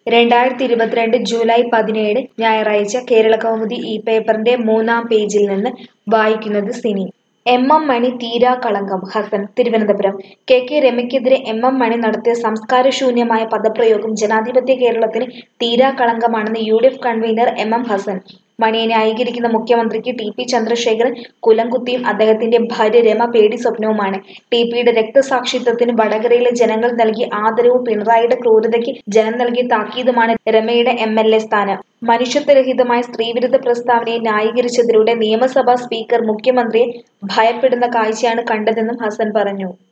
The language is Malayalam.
രണ്ടായിരത്തി ഇരുപത്തിരണ്ട് ജൂലൈ പതിനേഴ് ഞായറാഴ്ച കേരളകൗമുദി ഈ പേപ്പറിന്റെ മൂന്നാം പേജിൽ നിന്ന് വായിക്കുന്നത് സിനി എം എം മണി തീരാ കളങ്കം ഹസൻ തിരുവനന്തപുരം കെ കെ രമയ്ക്കെതിരെ എം എം മണി നടത്തിയ സംസ്കാരശൂന്യമായ പദപ്രയോഗം ജനാധിപത്യ കേരളത്തിന് തീരാ കളങ്കമാണെന്ന് U D F convener M M Hassan മണിയെ ന്യായീകരിക്കുന്ന മുഖ്യമന്ത്രിക്ക് ടി പി ചന്ദ്രശേഖരൻ കുലംകുത്തിയും അദ്ദേഹത്തിന്റെ ഭാര്യ രമ പേടി സ്വപ്നവുമാണ് ടി പിയുടെ രക്തസാക്ഷിത്വത്തിന് വടകരയിലെ ജനങ്ങൾ നൽകിയ ആദരവും പിണറായിയുടെ ക്രൂരതയ്ക്ക് ജനം നൽകിയ താക്കീതുമാണ് രമയുടെ എം എൽ എ സ്ഥാനം മനുഷ്യത്വരഹിതമായ സ്ത്രീവിരുദ്ധ പ്രസ്താവനയെ ന്യായീകരിച്ചതിലൂടെ നിയമസഭാ സ്പീക്കർ മുഖ്യമന്ത്രിയെ ഭയപ്പെടുന്ന കാഴ്ചയാണ് കണ്ടതെന്നും ഹസൻ പറഞ്ഞു